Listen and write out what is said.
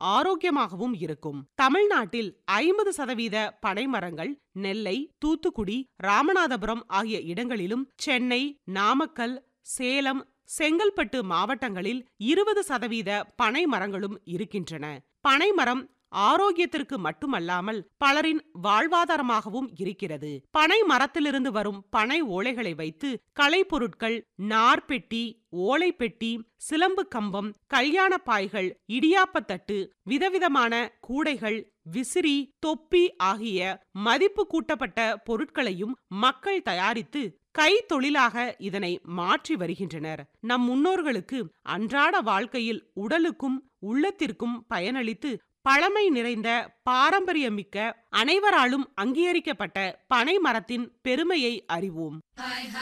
ஆரோக்கியமாகவும் இருக்கும் தமிழ்நாட்டில் ஐம்பது சதவீத பனைமரங்கள் நெல்லை தூத்துக்குடி ராமநாதபுரம் ஆகிய இடங்களிலும் சென்னை நாமக்கல் சேலம் செங்கல்பட்டு மாவட்டங்களில் இருபது சதவீத பனை மரங்களும் இருக்கின்றன பனைமரம் ஆரோக்கியத்திற்கு மட்டுமல்லாமல் பலரின் வாழ்வாதாரமாகவும் இருக்கிறது பனை மரத்திலிருந்து வரும் பனை ஓலைகளை வைத்து கலைப்பொருட்கள் நார்பெட்டி ஓலைப்பெட்டி சிலம்பு கம்பம் கல்யாண பாய்கள் இடியாப்பத்தட்டு விதவிதமான கூடைகள் விசிறி தொப்பி ஆகிய மதிப்பு கூட்டப்பட்ட பொருட்களையும் மக்கள் தயாரித்து கை தொழிலாக இதனை மாற்றி வருகின்றனர் நம் முன்னோர்களுக்கு அன்றாட வாழ்க்கையில் உடலுக்கும் உள்ளத்திற்கும் பயனளித்து பழமை நிறைந்த பாரம்பரியமிக்க அனைவராலும் அங்கீகரிக்கப்பட்ட பனை மரத்தின் பெருமையை அறிவோம்